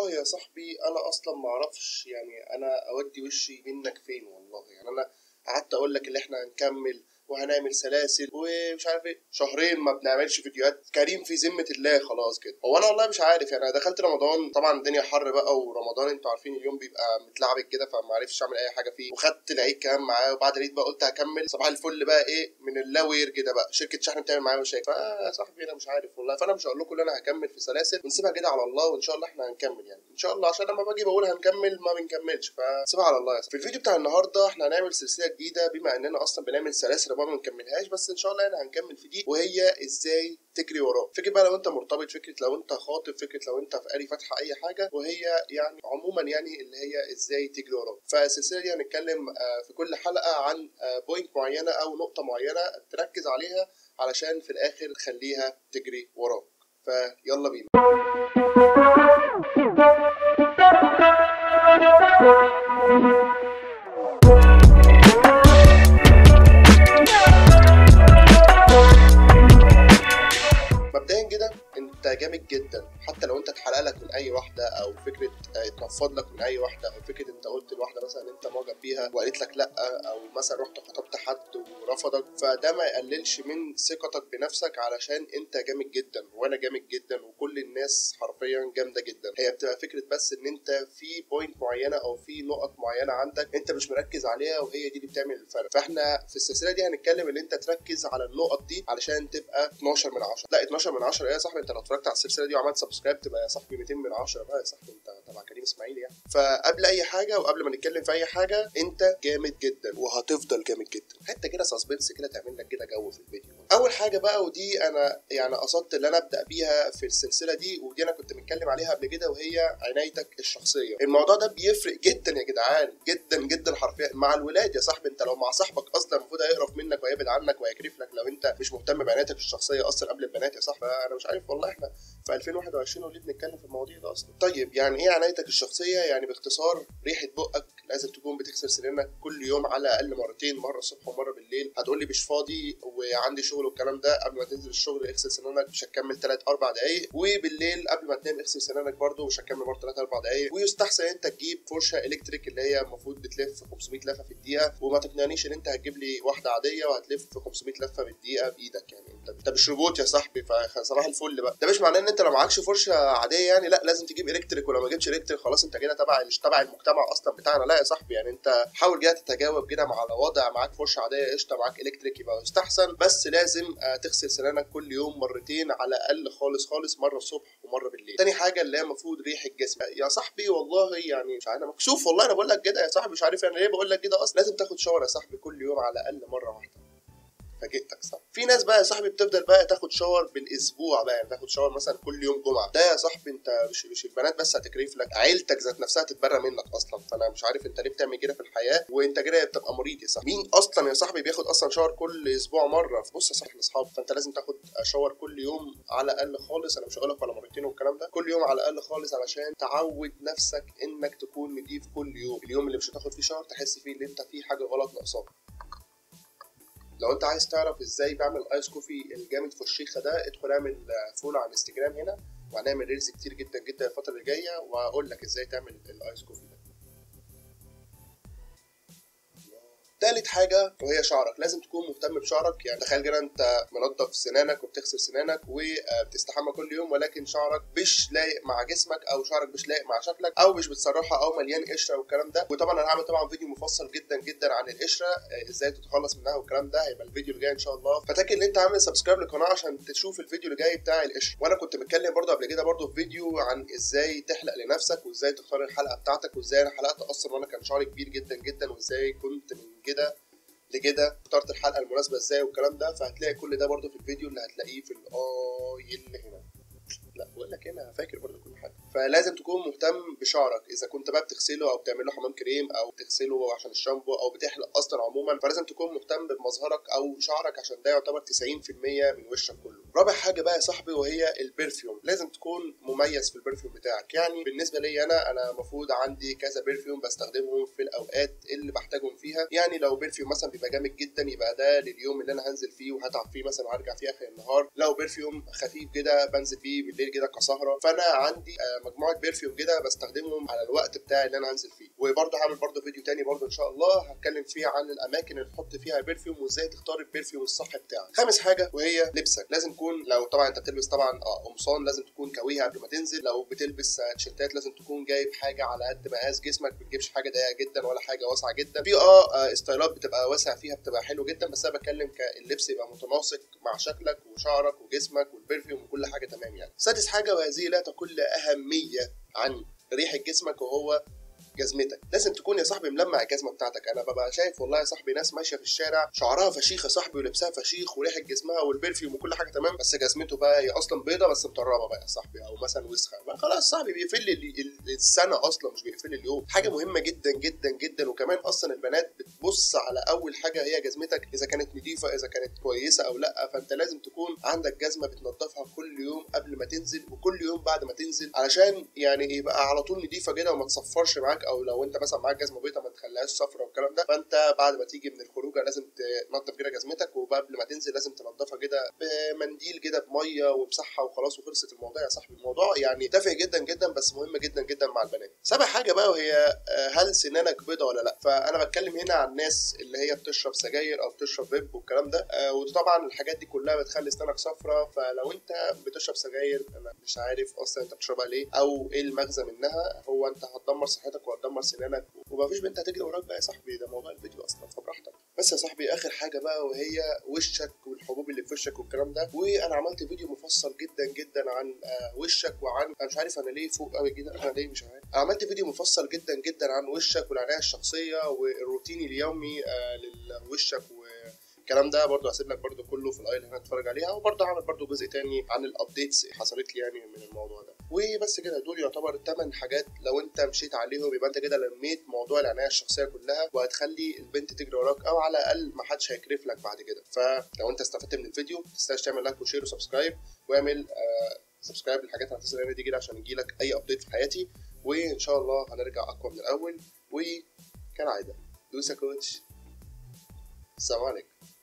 والله يا صاحبي انا اصلا ما اعرفش يعني انا اودي وشي منك فين والله يعني انا قعدت اقول لك اللي احنا هنكمل وهنعمل سلاسل ومش عارف ايه شهرين ما بنعملش فيديوهات كريم في ذمه الله خلاص كده هو انا والله مش عارف يعني انا دخلت رمضان طبعا الدنيا حر بقى ورمضان انتوا عارفين اليوم بيبقى متلعبك كده فما عرفتش اعمل اي حاجه فيه وخدت العيد كمان معاه وبعد العيد بقى قلت هكمل صباح الفل بقى ايه من اللاوير كده بقى شركه شحن بتعمل معايا مشاكل فيا صاحبي انا مش عارف والله فانا مش هقول لكم ان انا هكمل في سلاسل ونسيبها كده على الله وان شاء الله احنا هنكمل يعني ان شاء الله عشان لما باجي بقول هنكمل ما بنكملش فسيبها على الله يا صاحبي. في الفيديو بتاع النهارده احنا هنعمل سلسله جديده بما اننا اصلا بنعمل سلاسل ما بنكملهاش بس ان شاء الله يعني هنكمل في دي وهي ازاي تجري وراه فكره بقى لو انت مرتبط فكره لو انت خاطب فكره لو انت في قاري فاتحه اي حاجه وهي يعني عموما يعني اللي هي ازاي تجري وراه فالسلسله دي هنتكلم آه، في كل حلقه عن بوينت معينه او نقطه معينه تركز عليها علشان في الاخر تخليها تجري وراك فيلا بينا مبدئيا كده انت جامد جدا حتى لو انت اتحرق لك من اي واحده او فكره اه، اتنفض لك من اي واحده او فكره انت قلت لواحده مثلا انت معجب بيها وقالت لك لا او مثلا رحت خطبت حد ورفضك فده ما يقللش من ثقتك بنفسك علشان انت جامد جدا وانا جامد جدا وكل الناس حرفيا جامده جدا هي بتبقى فكره بس ان انت في بوينت معينه او في نقط معينه عندك انت مش مركز عليها وهي دي اللي بتعمل الفرق فاحنا في السلسله دي هنتكلم ان انت تركز على النقط دي علشان تبقى 12 من 10 لا 12 من 10 ايه يا صاحبي انت لو اتفرجت على السلسله دي وعملت سبسكرايب تبقى يا صاحبي 200 من 10 بقى يا صاحبي انت تبع كريم اسماعيل يعني فقبل اي حاجه وقبل ما نتكلم في اي حاجه انت جامد جدا وهتفضل جامد جدا حته كده سسبنس كده تعمل لك كده جو في الفيديو اول حاجه بقى ودي انا يعني قصدت ان انا ابدا بيها في السلسله دي ودي انا كنت متكلم عليها قبل كده وهي عنايتك الشخصيه الموضوع ده بيفرق جدا يا جدعان جدا جدا حرفيا مع الولاد يا صاحبي انت لو مع صاحبك اصلا المفروض هيقرف منك ويبعد عنك ويكرف لك لو انت مش مهتم بعنايتك الشخصيه اصلا قبل البنات يا صاحبي انا مش عارف والله احنا في 2021 وليه بنتكلم في المواضيع ده اصلا طيب يعني ايه عنايتك الشخصيه يعني باختصار ريحه بقك لازم تكون بتغسل سنانك كل يوم على الاقل مرتين مره الصبح ومره بالليل هتقول لي مش فاضي وعندي شغل والكلام ده قبل ما تنزل الشغل اغسل سنانك مش هتكمل 3 4 دقائق وبالليل قبل ما تنام اغسل سنانك برده مش هتكمل برده 3 4 دقائق ويستحسن انت تجيب فرشه الكتريك اللي هي المفروض بتلف 500 لفه في الدقيقه وما تقنعنيش ان انت هتجيب لي واحده عاديه وهتلف 500 لفه بالدقيقه بايدك يعني انت انت مش روبوت يا صاحبي فصباح الفل بقى ده مش معناه ان انت لو معكش فرشه عاديه يعني لا لازم تجيب الكتريك ولو ما جبتش الكتريك خلاص انت كده تبع مش تبع المجتمع اصلا بتاعنا لا يا صاحبي يعني انت حاول كده تتجاوب كده مع الوضع معاك فرشه عاديه قشطه معاك الكتريك يبقى يستحسن بس لازم آه، تغسل سنانك كل يوم مرتين على الاقل خالص خالص مره الصبح ومره بالليل تاني حاجه اللي هي المفروض ريح الجسم يا صاحبي والله يعني مش عارف انا مكسوف والله انا بقول لك كده يا صاحبي مش عارف انا ليه بقول لك كده اصلا لازم تاخد شاور يا صاحبي كل يوم على الاقل مره واحده فاجئتك صح في ناس بقى يا صاحبي بتفضل بقى تاخد شاور بالاسبوع بقى يعني تاخد شاور مثلا كل يوم جمعه ده يا صاحبي انت مش مش البنات بس هتكرف لك عيلتك ذات نفسها تتبرى منك اصلا فانا مش عارف انت ليه بتعمل كده في الحياه وانت كده بتبقى مريض يا صاحبي مين اصلا يا صاحبي بياخد اصلا شاور كل اسبوع مره بص يا صاحبي اصحاب فانت لازم تاخد شاور كل يوم على الاقل خالص انا مش هقول لك ولا مرتين والكلام ده كل يوم على الاقل خالص علشان تعود نفسك انك تكون نضيف كل يوم اليوم اللي مش هتاخد فيه شاور تحس فيه ان انت في حاجه غلط ناقصاك لو انت عايز تعرف ازاي بعمل ايس كوفي الجامد فشيخه ده ادخل اعمل فولو على الانستجرام هنا وهنعمل ريلز كتير جدا جدا الفتره اللي جايه واقول لك ازاي تعمل الايس كوفي ده تالت حاجة وهي شعرك لازم تكون مهتم بشعرك يعني تخيل كده انت منظف سنانك وبتغسل سنانك وبتستحمى كل يوم ولكن شعرك مش لايق مع جسمك او شعرك مش لايق مع شكلك او مش بتسرحها او مليان قشره والكلام ده وطبعا انا هعمل طبعا فيديو مفصل جدا جدا عن القشره آه، ازاي تتخلص منها والكلام ده هيبقى الفيديو اللي جاي ان شاء الله فتاكد ان انت عامل سبسكرايب للقناه عشان تشوف الفيديو اللي جاي بتاع القشره وانا كنت متكلم برضو قبل كده برضو في فيديو عن ازاي تحلق لنفسك وازاي تختار الحلقه بتاعتك وازاي انا حلقت اصلا وانا كان شعري كبير جدا جدا وازاي كنت من كده لكده اخترت الحلقه المناسبه ازاي والكلام ده فهتلاقي كل ده برضو في الفيديو اللي هتلاقيه في الاي اللي هنا لا بقول لك هنا فاكر برضو كل حاجه فلازم تكون مهتم بشعرك اذا كنت بقى بتغسله او بتعمل له حمام كريم او بتغسله عشان الشامبو او بتحلق اصلا عموما فلازم تكون مهتم بمظهرك او شعرك عشان ده يعتبر 90% من وشك كله رابع حاجه بقى يا صاحبي وهي البرفيوم لازم تكون مميز في البرفيوم بتاعك يعني بالنسبه لي انا انا المفروض عندي كذا برفيوم بستخدمهم في الاوقات اللي بحتاجهم فيها يعني لو برفيوم مثلا بيبقى جامد جدا يبقى ده لليوم اللي انا هنزل فيه وهتعب فيه مثلا وهرجع فيه اخر النهار لو برفيوم خفيف كده بنزل فيه بالليل كده كسهره فانا عندي آه، مجموعه بيرفيوم كده بستخدمهم على الوقت بتاعي اللي انا هنزل فيه وبرضه هعمل برضه فيديو تاني برضه ان شاء الله هتكلم فيه عن الاماكن اللي تحط فيها بيرفيوم وازاي تختار البيرفيوم الصح بتاعك خامس حاجه وهي لبسك لازم تكون لو طبعا انت بتلبس طبعا اه قمصان لازم تكون كويها قبل ما تنزل لو بتلبس آه، تيشيرتات لازم تكون جايب حاجه على قد مقاس جسمك ما تجيبش حاجه ضيقه جدا ولا حاجه واسعه جدا في اه آه، استايلات بتبقى واسع فيها بتبقى حلو جدا بس انا بتكلم كاللبس يبقى متناسق مع شكلك وشعرك وجسمك والبرفيوم وكل حاجه تمام يعني سادس حاجه وهذه لا تقل اهميه عن ريحه جسمك وهو جزمتك لازم تكون يا صاحبي ملمع الجزمه بتاعتك انا ببقى شايف والله يا صاحبي ناس ماشيه في الشارع شعرها فشيخ يا صاحبي ولبسها فشيخ وريحه جسمها والبرفيوم وكل حاجه تمام بس جزمته بقى هي اصلا بيضه بس مطربه بقى يا صاحبي او مثلا وسخه بقى خلاص صاحبي بيقفل لي ال- ال- السنه اصلا مش بيقفل لي اليوم حاجه مهمه جدا جدا جدا وكمان اصلا البنات بتبص على اول حاجه هي جزمتك اذا كانت نظيفه اذا كانت كويسه او لا فانت لازم تكون عندك جزمه بتنضفها كل يوم قبل ما تنزل وكل يوم بعد ما تنزل علشان يعني يبقى على طول نضيفه كده وما تصفرش معاك او لو انت مثلا معاك جزمه بيضاء ما تخليهاش صفرا والكلام ده فانت بعد ما تيجي من الخروجه لازم تنضف كده جزمتك وقبل ما تنزل لازم تنضفها كده بمنديل كده بميه ومسحها وخلاص وخلصت الموضوع يا صاحبي الموضوع يعني تافه جدا جدا بس مهم جدا جدا مع البنات سابع حاجه بقى وهي آه، هل سنانك بيضاء ولا لا فانا بتكلم هنا عن الناس اللي هي بتشرب سجاير او بتشرب فيب والكلام ده آه، وطبعا الحاجات دي كلها بتخلي سنانك صفرا فلو انت بتشرب سجاير انا مش عارف اصلا انت بتشربها ليه او ايه المغزى منها هو انت هتدمر صحتك وهتدمر سنانك ومفيش بنت هتجري وراك بقى يا صاحبي ده موضوع الفيديو اصلا فبراحتك بس يا صاحبي اخر حاجه بقى وهي وشك والحبوب اللي في وشك والكلام ده وانا عملت فيديو مفصل جدا جدا عن آه، وشك وعن انا مش عارف انا ليه فوق قوي كده انا ليه مش عارف عملت فيديو مفصل جدا جدا عن وشك والعنايه الشخصيه والروتين اليومي آه، لوشك و الكلام ده برضو هسيب لك برضو كله في الايل هنا تتفرج عليها وبرضو هعمل برضو جزء تاني عن الابديتس حصلت لي يعني من الموضوع ده وبس كده دول يعتبر 8 حاجات لو انت مشيت عليهم يبقى انت كده لميت موضوع العنايه الشخصيه كلها وهتخلي البنت تجري وراك او على الاقل ما حدش هيكرف لك بعد كده فلو انت استفدت من الفيديو ما تنساش تعمل لايك وشير وسبسكرايب واعمل آه سبسكرايب للحاجات اللي هتنزل هنا دي كده عشان يجيلك اي ابديت في حياتي وان شاء الله هنرجع اقوى من الاول وكالعاده دوس يا كوتش السلام عليكم